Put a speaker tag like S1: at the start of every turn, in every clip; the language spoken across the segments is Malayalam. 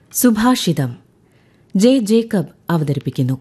S1: സുഭാഷിതം ജെ ജേക്കബ് അവതരിപ്പിക്കുന്നു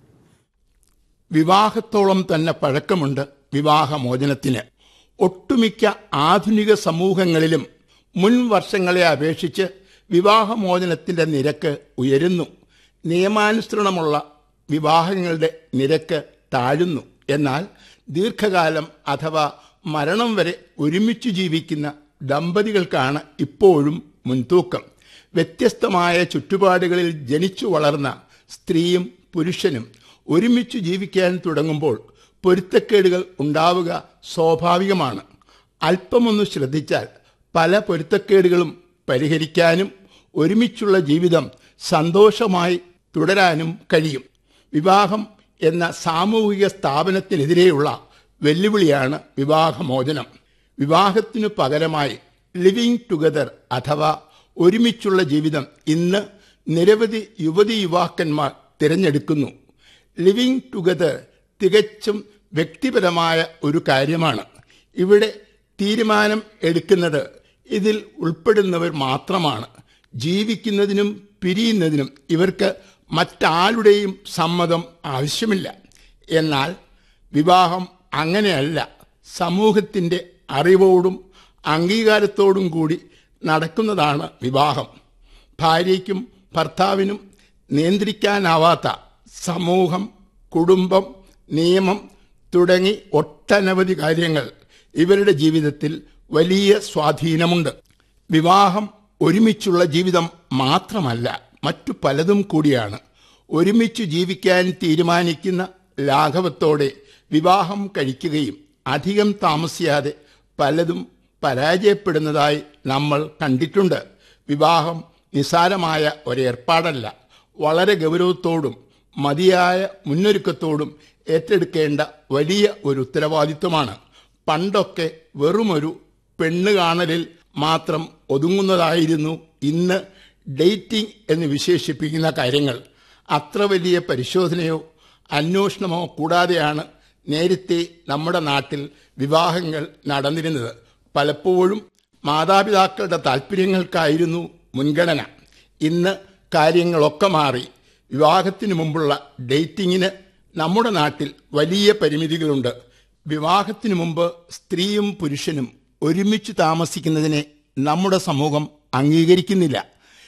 S2: വിവാഹത്തോളം തന്നെ പഴക്കമുണ്ട് വിവാഹമോചനത്തിന് ഒട്ടുമിക്ക ആധുനിക സമൂഹങ്ങളിലും മുൻ വർഷങ്ങളെ അപേക്ഷിച്ച് വിവാഹമോചനത്തിന്റെ നിരക്ക് ഉയരുന്നു നിയമാനുസരണമുള്ള വിവാഹങ്ങളുടെ നിരക്ക് താഴുന്നു എന്നാൽ ദീർഘകാലം അഥവാ മരണം വരെ ഒരുമിച്ച് ജീവിക്കുന്ന ദമ്പതികൾക്കാണ് ഇപ്പോഴും മുൻതൂക്കം വ്യത്യസ്തമായ ചുറ്റുപാടുകളിൽ ജനിച്ചു വളർന്ന സ്ത്രീയും പുരുഷനും ഒരുമിച്ച് ജീവിക്കാൻ തുടങ്ങുമ്പോൾ പൊരുത്തക്കേടുകൾ ഉണ്ടാവുക സ്വാഭാവികമാണ് അല്പമൊന്ന് ശ്രദ്ധിച്ചാൽ പല പൊരുത്തക്കേടുകളും പരിഹരിക്കാനും ഒരുമിച്ചുള്ള ജീവിതം സന്തോഷമായി തുടരാനും കഴിയും വിവാഹം എന്ന സാമൂഹിക സ്ഥാപനത്തിനെതിരെയുള്ള വെല്ലുവിളിയാണ് വിവാഹമോചനം വിവാഹത്തിനു പകരമായി ലിവിംഗ് ടുഗദർ അഥവാ ഒരുമിച്ചുള്ള ജീവിതം ഇന്ന് നിരവധി യുവതി യുവാക്കന്മാർ തിരഞ്ഞെടുക്കുന്നു ലിവിംഗ് ടുഗദർ തികച്ചും വ്യക്തിപരമായ ഒരു കാര്യമാണ് ഇവിടെ തീരുമാനം എടുക്കുന്നത് ഇതിൽ ഉൾപ്പെടുന്നവർ മാത്രമാണ് ജീവിക്കുന്നതിനും പിരിയുന്നതിനും ഇവർക്ക് മറ്റാരുടെയും സമ്മതം ആവശ്യമില്ല എന്നാൽ വിവാഹം അങ്ങനെയല്ല സമൂഹത്തിൻ്റെ അറിവോടും അംഗീകാരത്തോടും കൂടി നടക്കുന്നതാണ് വിവാഹം ഭാര്യയ്ക്കും ഭർത്താവിനും നിയന്ത്രിക്കാനാവാത്ത സമൂഹം കുടുംബം നിയമം തുടങ്ങി ഒട്ടനവധി കാര്യങ്ങൾ ഇവരുടെ ജീവിതത്തിൽ വലിയ സ്വാധീനമുണ്ട് വിവാഹം ഒരുമിച്ചുള്ള ജീവിതം മാത്രമല്ല മറ്റു പലതും കൂടിയാണ് ഒരുമിച്ച് ജീവിക്കാൻ തീരുമാനിക്കുന്ന ലാഘവത്തോടെ വിവാഹം കഴിക്കുകയും അധികം താമസിയാതെ പലതും പരാജയപ്പെടുന്നതായി നമ്മൾ കണ്ടിട്ടുണ്ട് വിവാഹം നിസാരമായ ഒരേർപ്പാടല്ല വളരെ ഗൗരവത്തോടും മതിയായ മുന്നൊരുക്കത്തോടും ഏറ്റെടുക്കേണ്ട വലിയ ഒരു ഉത്തരവാദിത്വമാണ് പണ്ടൊക്കെ വെറുമൊരു പെണ്ണ് കാണലിൽ മാത്രം ഒതുങ്ങുന്നതായിരുന്നു ഇന്ന് ഡേറ്റിംഗ് എന്ന് വിശേഷിപ്പിക്കുന്ന കാര്യങ്ങൾ അത്ര വലിയ പരിശോധനയോ അന്വേഷണമോ കൂടാതെയാണ് നേരത്തെ നമ്മുടെ നാട്ടിൽ വിവാഹങ്ങൾ നടന്നിരുന്നത് പലപ്പോഴും മാതാപിതാക്കളുടെ താല്പര്യങ്ങൾക്കായിരുന്നു മുൻഗണന ഇന്ന് കാര്യങ്ങളൊക്കെ മാറി വിവാഹത്തിന് മുമ്പുള്ള ഡേറ്റിങ്ങിന് നമ്മുടെ നാട്ടിൽ വലിയ പരിമിതികളുണ്ട് വിവാഹത്തിന് മുമ്പ് സ്ത്രീയും പുരുഷനും ഒരുമിച്ച് താമസിക്കുന്നതിനെ നമ്മുടെ സമൂഹം അംഗീകരിക്കുന്നില്ല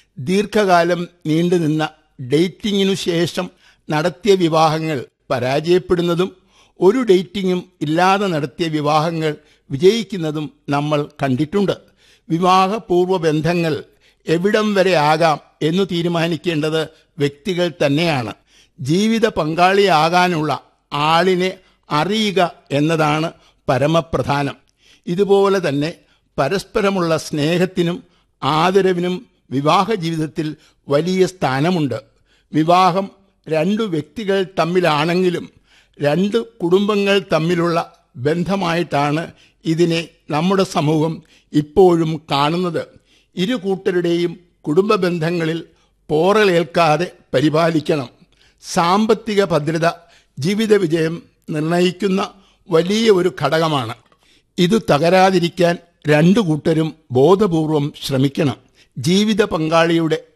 S2: ദീർഘകാലം നീണ്ടുനിന്ന ഡേറ്റിങ്ങിനു ശേഷം നടത്തിയ വിവാഹങ്ങൾ പരാജയപ്പെടുന്നതും ഒരു ഡേറ്റിങ്ങും ഇല്ലാതെ നടത്തിയ വിവാഹങ്ങൾ വിജയിക്കുന്നതും നമ്മൾ കണ്ടിട്ടുണ്ട് വിവാഹപൂർവ്വ ബന്ധങ്ങൾ എവിടം വരെ ആകാം എന്ന് തീരുമാനിക്കേണ്ടത് വ്യക്തികൾ തന്നെയാണ് ജീവിത പങ്കാളിയാകാനുള്ള ആളിനെ അറിയുക എന്നതാണ് പരമപ്രധാനം ഇതുപോലെ തന്നെ പരസ്പരമുള്ള സ്നേഹത്തിനും ആദരവിനും വിവാഹ ജീവിതത്തിൽ വലിയ സ്ഥാനമുണ്ട് വിവാഹം രണ്ടു വ്യക്തികൾ തമ്മിലാണെങ്കിലും രണ്ട് കുടുംബങ്ങൾ തമ്മിലുള്ള ബന്ധമായിട്ടാണ് ഇതിനെ നമ്മുടെ സമൂഹം ഇപ്പോഴും കാണുന്നത് ഇരു കൂട്ടരുടെയും കുടുംബ ബന്ധങ്ങളിൽ പോറലേൽക്കാതെ പരിപാലിക്കണം സാമ്പത്തിക ഭദ്രത ജീവിത വിജയം നിർണയിക്കുന്ന വലിയ ഒരു ഘടകമാണ് ഇത് തകരാതിരിക്കാൻ രണ്ടു കൂട്ടരും ബോധപൂർവം ശ്രമിക്കണം ജീവിത പങ്കാളിയുടെ